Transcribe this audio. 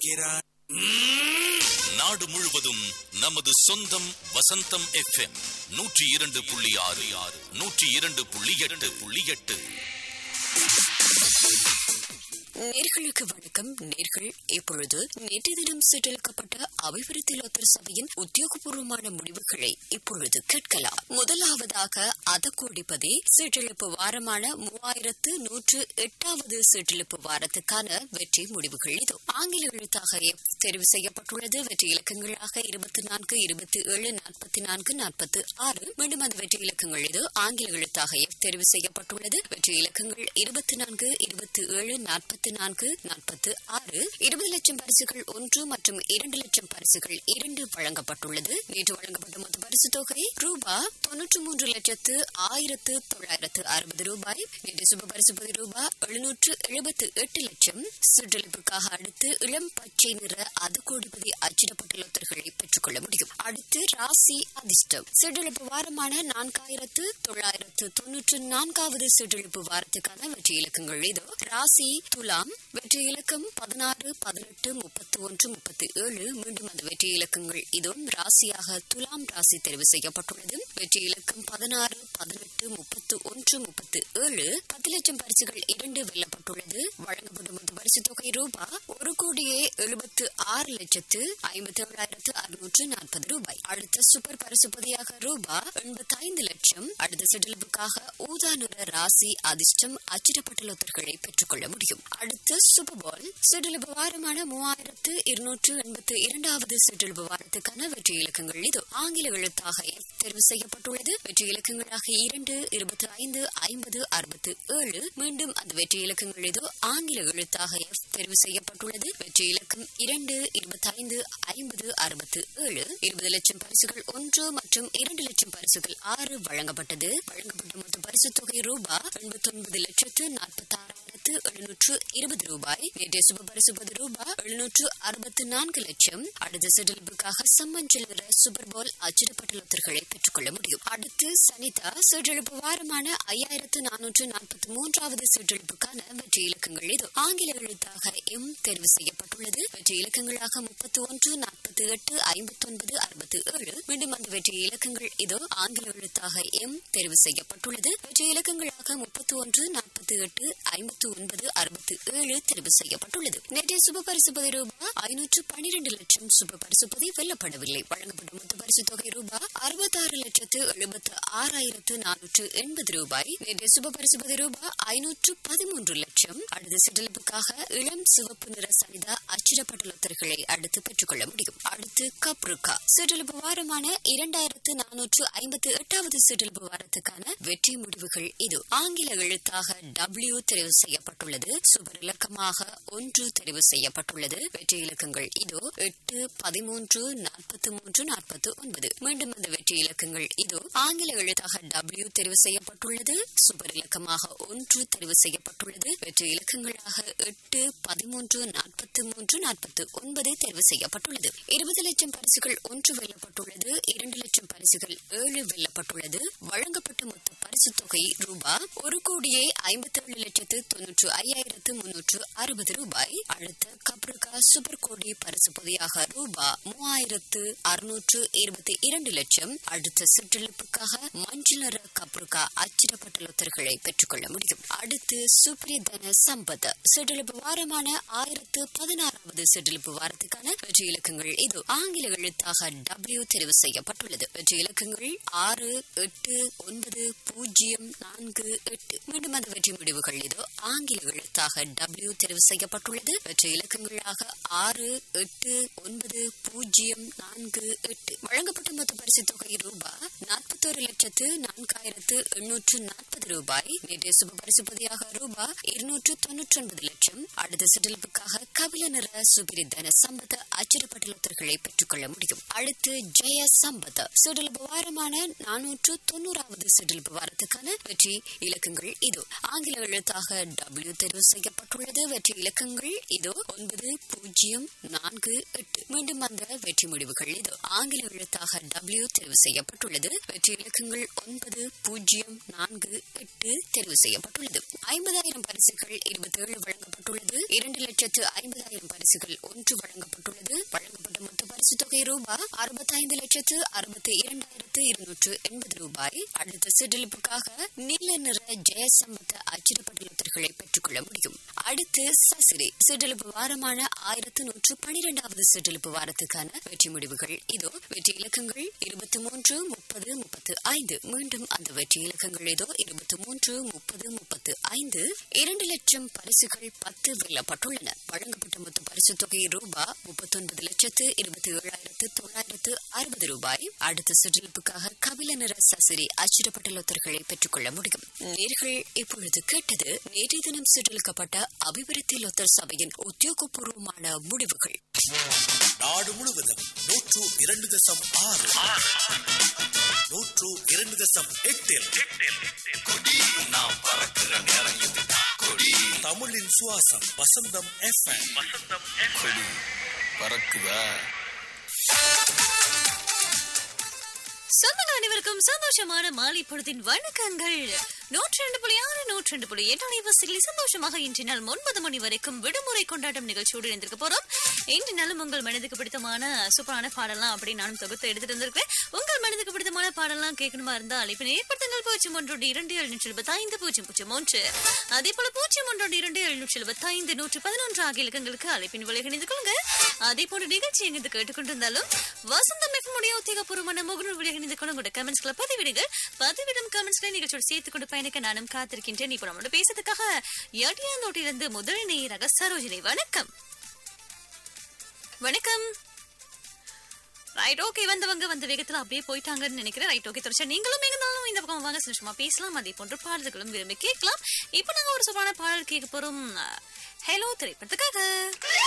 அழைக்கிறார் நாடு முழுவதும் நமது சொந்தம் வசந்தம் எஃப்எம் நூற்றி இரண்டு புள்ளி ஆறு ஆறு நூற்றி இரண்டு புள்ளி எட்டு புள்ளி எட்டு நேர்களுக்கு வணக்கம் நேர்கள் இப்பொழுது நேற்று தினம் சீட்டளிக்கப்பட்ட அபிவிருத்திலோத்தர் சபையின் உத்தியோகபூர்வமான முடிவுகளை இப்பொழுது கேட்கலாம் முதலாவதாக அதக்கோடிப்பதி சீட்டளிப்பு வாரமான மூவாயிரத்து நூற்று எட்டாவது சீட்டளிப்பு வாரத்துக்கான வெற்றி முடிவுகள் இது ஆங்கில எழுத்தாக F தெரிவு செய்யப்பட்டுள்ளது வெற்றி இலக்கங்களாக இருபத்தி நான்கு இருபத்தி ஏழு நாற்பத்தி நான்கு நாற்பத்தி ஆறு மீண்டும் அந்த வெற்றி இலக்கங்கள் இது ஆங்கில எழுத்தாக F தெரிவு செய்யப்பட்டுள்ளது வெற்றி இலக்கங்கள் இருபத்தி நான்கு இருபத்தி ஏழு நாற்பத்தி நான்கு நாற்பத்தி ஆறு இருபது லட்சம் பரிசுகள் ஒன்று மற்றும் இரண்டு லட்சம் பரிசுகள் இரண்டு வழங்கப்பட்டுள்ளது நேற்று வழங்கப்பட்ட மொத்த பரிசு தொகை ரூபா தொன்னூற்று மூன்று லட்சத்து ஆயிரத்து தொள்ளாயிரத்து அறுபது ரூபாய் நேற்று சுப பரிசு பதி ரூபா எழுநூற்று எழுபத்து எட்டு லட்சம் சுற்றளிப்புக்காக அடுத்து இளம் பச்சை நிற அதுகோடிபதி அச்சிடப்பட்ட லொத்தர்களை பெற்றுக்கொள்ள முடியும் அடுத்து ராசி அதிர்ஷ்டம் சுற்றளிப்பு வாரமான நான்காயிரத்து தொள்ளாயிரத்து தொன்னூற்று நான்காவது சுற்றளிப்பு வாரத்துக்கான வெற்றி இலக்கங்கள் இதோ ராசி துலாம் வெற்றி இலக்கம் பதினாறு பதினெட்டு முப்பத்தி ஒன்று முப்பத்தி ஏழு மீண்டும் அந்த வெற்றி இலக்கங்கள் இதுவும் ராசியாக துலாம் ராசி தெரிவு செய்யப்பட்டுள்ளது வெற்றி இலக்கம் பதினாறு பதினெட்டு முப்பத்தி ஒன்று முப்பத்தி ஏழு பத்து லட்சம் பரிசுகள் இரண்டு வெல்லப்பட்டுள்ளது வழங்கப்படும் மொத்த பரிசு தொகை ரூபா ஒரு கோடியே எழுபத்து ஆறு லட்சத்து ஐம்பத்தி ஏழாயிரத்து அறுநூற்று நாற்பது ரூபாய் அடுத்த சூப்பர் பரிசு பதியாக ரூபா எண்பத்தி ஐந்து லட்சம் அடுத்த செட்டிலுக்காக ஊதா நிற ராசி அதிர்ஷ்டம் அச்சிடப்பட்ட லொத்தர்களை பெற்றுக்கொள்ள முடியும் அடுத்து சூப்பர் பால் செட்டிலுப்பு வாரமான மூவாயிரத்து இருநூற்று எண்பத்தி இரண்டாவது செட்டிலுப்பு வாரத்துக்கான வெற்றி இலக்கங்கள் இது ஆங்கில எழுத்தாக F தெரிவு செய்யப்பட்டுள்ளது வெற்றி இலக்கங்களாக இரண்டு இருபத்தி ஐந்து ஐம்பது அறுபத்தி ஏழு மீண்டும் அந்த வெற்றி இலக்கங்கள் இது ஆங்கில எழுத்தாக F தெரிவு செய்யப்பட்டுள்ளது வெற்றி இலக்கம் இரண்டு இருபத்தி ஐந்து ஐம்பது அறுபத்தி ஏழு இருபது லட்சம் பரிசுகள் ஒன்று மற்றும் இரண்டு லட்சம் பரிசுகள் ஆறு வழங்கப்பட்டது வழங்கப்பட்ட மொத்த பரிசு தொகை ரூபாய் எண்பத்தி ஒன்பது லட்சத்து நாற்பத்தி ஆறாயிரத்து எழுநூற்று இருபது ரூபாய் நேற்றைய சுப பரிசு பது ரூபாய் எழுநூற்று அறுபத்தி நான்கு லட்சம் அடுத்த சிடலுக்காக சம்மஞ்சல் நிற சூப்பர் பால் அச்சிடப்பட்ட லொத்தர்களை பெற்றுக்கொள்ள முடியும் அடுத்து சனிதா சீட்டெழுப்பு வாரமான ஐயாயிரத்து நானூற்று நாற்பத்தி மூன்றாவது சீட்டெழுப்புக்கான வெற்றி இலக்கங்கள் இது ஆங்கில எழுத்தாக எம் தெரிவு செய்யப்பட்டுள்ளது வெற்றி இலக்கங்களாக முப்பத்தி ஒன்று நாற்பத்தி எட்டு ஐம்பத்தி ஒன்பது அறுபத்தி ஏழு மீண்டும் அந்த வெற்றி இலக்கங்கள் இது ஆங்கில எழுத்தாக எம் தெரிவு செய்யப்பட்டுள்ளது வெற்றி இலக்கங்களாக முப்பத்தி ஒன்று நாற்பத்தி எட்டு ஐம்பத்தி ஒன்பது அறுபத்தி ஏழு தெரிவு செய்யப்பட்டுள்ளது நேற்றைய சுப பரிசு பதி ரூபாய் ஐநூற்று பனிரெண்டு லட்சம் சுப பரிசு பதி வெல்லப்படவில்லை வழங்கப்பட்ட மொத்த பரிசு தொகை ரூபாய் அறுபத்தாறு லட்சத்து எழுபத்து ஆறாயிரத்து நானூற்று எண்பது ரூபாய் நேற்றைய சுப பரிசு பதி ரூபாய் ஐநூற்று பதிமூன்று லட்சம் அடுத்த சிடலுக்காக இளம் சிவப்பு நிற சனிதா அச்சிடப்பட்ட லொத்தர்களை அடுத்து பெற்றுக்கொள்ள முடியும் அடுத்து கப்ருக்கா சிடலுப்பு வாரமான இரண்டாயிரத்து நானூற்று ஐம்பத்தி எட்டாவது சிடலுப்பு வாரத்துக்கான வெற்றி முடிவுகள் இது ஆங்கில எழுத்தாக டபிள்யூ தெரிவு செய்யப்பட்டுள்ளது சுபர் இலக்கமாக ஒன்று தெரிவு செய்யப்பட்டுள்ளது வெற்றி இலக்கங்கள் இதோ எட்டு பதிமூன்று நாற்பத்தி மூன்று நாற்பத்தி ஒன்பது மீண்டும் அந்த வெற்றி இலக்கங்கள் இதோ ஆங்கில எழுத்தாக டபிள்யூ தெரிவு செய்யப்பட்டுள்ளது சுபர் இலக்கமாக ஒன்று தெரிவு செய்யப்பட்டுள்ளது வெற்றி இலக்கங்களாக எட்டு பதிமூன்று நாற்பத்தி மூன்று நாற்பத்தி ஒன்பது தெரிவு செய்யப்பட்டுள்ளது இருபது லட்சம் பரிசுகள் ஒன்று வெல்லப்பட்டுள்ளது இரண்டு லட்சம் பரிசுகள் ஏழு வெல்லப்பட்டுள்ளது வழங்கப்பட்ட மொத்த பரிசு தொகை ரூபாய் ஒரு கோடியே ஐம்பத்தி ஏழு லட்சத்து தொன்னூற்று ஐயாயிரத்து முன்னூற்று அறுபது ரூபாய் அடுத்த கப்ருகா சூப்பர் கோடி பரிசு பொதியாக ரூபாய் மூவாயிரத்து அறுநூற்று இருபத்தி இரண்டு லட்சம் அடுத்த சிற்றெழுப்புக்காக மஞ்சள் நிற கப்ருகா அச்சிடப்பட்ட லொத்தர்களை பெற்றுக்கொள்ள முடியும் அடுத்து சுப்ரியதன சம்பத் சிற்றெழுப்பு வாரமான ஆயிரத்து பதினாறாவது சிற்றெழுப்பு வாரத்துக்கான வெற்றி இலக்கங்கள் இது ஆங்கில எழுத்தாக டபிள்யூ தெரிவு செய்யப்பட்டுள்ளது வெற்றி இலக்கங்கள் ஆறு எட்டு ஒன்பது பூஜ்ஜியம் நான்கு எட்டு மீண்டும் அந்த வெற்றி முடிவுகள் இது ஆங்கில எழுத்தாக டபிள்யூ தெரிவு செய்யப்பட்டுள்ளது வெற்றி இலக்கங்களாக ஆறு எட்டு ஒன்பது பூஜ்ஜியம் நான்கு எட்டு வழங்கப்பட்ட மொத்த பரிசு தொகை ரூபாய் நாற்பத்தோரு லட்சத்து நான்காயிரத்து எண்ணூற்று நாற்பது ரூபாய் நேற்றைய சுப பரிசு பதியாக ரூபாய் இருநூற்று தொன்னூற்றி ஒன்பது லட்சம் அடுத்த சிடலுக்காக கபில நிற சுபிரி தன சம்பத அச்சிடப்பட்ட லொத்தர்களை பெற்றுக்கொள்ள முடியும் அடுத்து ஜெய சம்பத் சிடலுப்பு வாரமான நானூற்று தொண்ணூறாவது சிடலுப்பு வாரத்துக்கான வெற்றி இலக்கங்கள் இது ஆங்கில எழுத்தாக டபிள்யூ தெரிவு செய்யப்பட்டுள்ளது வெற்றி இலக்கங்கள் இது ஒன்பது பூஜ்ஜியம் நான்கு எட்டு மீண்டும் அந்த வெற்றி முடிவுகள் இது ஆங்கில எழுத்தாக டபிள்யூ தெரிவு செய்யப்பட்டுள்ளது வெற்றி இலக்கங்கள் ஒன்பது பூஜ்ஜியம் நான்கு எட்டு தெரிவு செய்யப்பட்டுள்ளது ஐம்பதாயிரம் பரிசுகள் இருபத்தி ஏழு வழங்கப்பட்டுள்ளது அடுத்து இரண்டு லட்சத்து ஐம்பதாயிரம் பரிசுகள் ஒன்று வழங்கப்பட்டுள்ளது வழங்கப்பட்ட மொத்த பரிசு தொகை ரூபாய் அறுபத்தைந்து லட்சத்து அறுபத்தி இரண்டாயிரத்து இருநூற்று எண்பது ரூபாய் அடுத்த சிற்றிலிப்புக்காக நீல நிற ஜெயசம்பத்த அச்சிடப்பட்ட லொத்தர்களை பெற்றுக்கொள்ள முடியும் அடுத்து சசிரி சிற்றிலிப்பு வாரமான ஆயிரத்து நூற்று பனிரெண்டாவது சிற்றிலிப்பு வாரத்துக்கான வெற்றி முடிவுகள் இதோ வெற்றி இலக்கங்கள் இருபத்தி மூன்று முப்பது முப்பத்து ஐந்து மீண்டும் அந்த வெற்றி இலக்கங்கள் இதோ இருபத்தி மூன்று முப்பது முப்பத்து ஐந்து இரண்டு லட்சம் பரிசுகள் பத்து வெல்லப்பட்டுள்ளன வழங்கப்பட்ட மொத்த பரிசு தொகை ரூபாய் முப்பத்தொன்பது லட்சத்து இருபத்தி ஏழாயிரத்து தொள்ளாயிரத்து அறுபது ரூபாய் அடுத்த சுற்றிலுப்புக்காக கபில நிற சசிரி அச்சிடப்பட்ட லொத்தர்களை பெற்றுக்கொள்ள முடியும் நேர்கள் இப்பொழுது கேட்டது நேற்றைய தினம் சுற்றளிக்கப்பட்ட அபிவிருத்தி லொத்தர் சபையின் உத்தியோகபூர்வமான முடிவுகள் நாடு முழுவதும் நூற்று இரண்டு தசம் ஆறு நூற்று இரண்டு தசம் எட்டில் நாம் பறக்கிற நேரம் இது கொடி தமிழின் சுவாசம் வசந்தம் எஃப்எம் கொடி பறக்குதா சொந்தங்கள் அனைவருக்கும் சந்தோஷமான மாலை பொழுதின் வணக்கங்கள் நூற்றி ரெண்டு புள்ளி ஆறு நூற்றி ரெண்டு புள்ளி எட்டு அலைவரிசைகளில் சந்தோஷமாக இன்று நாள் ஒன்பது மணி வரைக்கும் விடுமுறை கொண்டாட்டம் நிகழ்ச்சியோடு இருந்திருக்க போறோம் இன்று நாளும் உங்கள் மனதுக்கு பிடித்தமான சூப்பரான பாடலாம் அப்படி நானும் தொகுத்து எடுத்துட்டு வந்திருக்கேன் உங்கள் மனதுக்கு பிடித்தமான பாடலாம் கேட்கணுமா இருந்தால் அழைப்பினை ஏற்படுத்துங்கள் பூஜ்ஜியம் ஒன்றோடு இரண்டு எழுநூற்றி எழுபத்தி ஐந்து பூஜ்ஜியம் பூஜ்ஜியம் ஒன்று அதே போல பூஜ்ஜியம் ஒன்றோடு இரண்டு எழுநூற்றி எழுபத்தி ஐந்து நூற்றி பதினொன்று ஆகிய இலக்கங்களுக்கு அழைப்பின் விலை இணைந்து கொள்ளுங்க அதே போன்ற நிகழ்ச்சி எங்கு கேட்டுக்கொண்டிருந்தாலும் வசந்தம் எஃப்எம் உடைய உத்தியோகபூர்வமான முகநூல் விலை இணைந்து கொண்டு உங்களோட கமெண்ட்ஸ்களை பதிவிடுங்கள் பதிவிடும் கமெண்ட்ஸ்களை நிகழ்ச்சியோடு சேர்த்துக் கொண்டு பயணிக்க நானும் காத்திருக்கின்றேன் இப்போ நம்மளோட பேசுறதுக்காக எட்டியாந்தோட்டிலிருந்து முதல் நேராக சரோஜினி வணக்கம் வணக்கம் ரைட் ஓகே வந்தவங்க வந்த வேகத்துல அப்படியே போயிட்டாங்கன்னு நினைக்கிறேன் ரைட் ஓகே தொடர்ச்சி நீங்களும் எங்கனாலும் இந்த பக்கம் வாங்க சும்மா பேசலாம் அதே போன்ற பாடல்களும் விரும்பி கேட்கலாம் இப்போ நாங்க ஒரு சுபான பாடல் கேட்க போறோம் ஹலோ திரைப்படத்துக்காக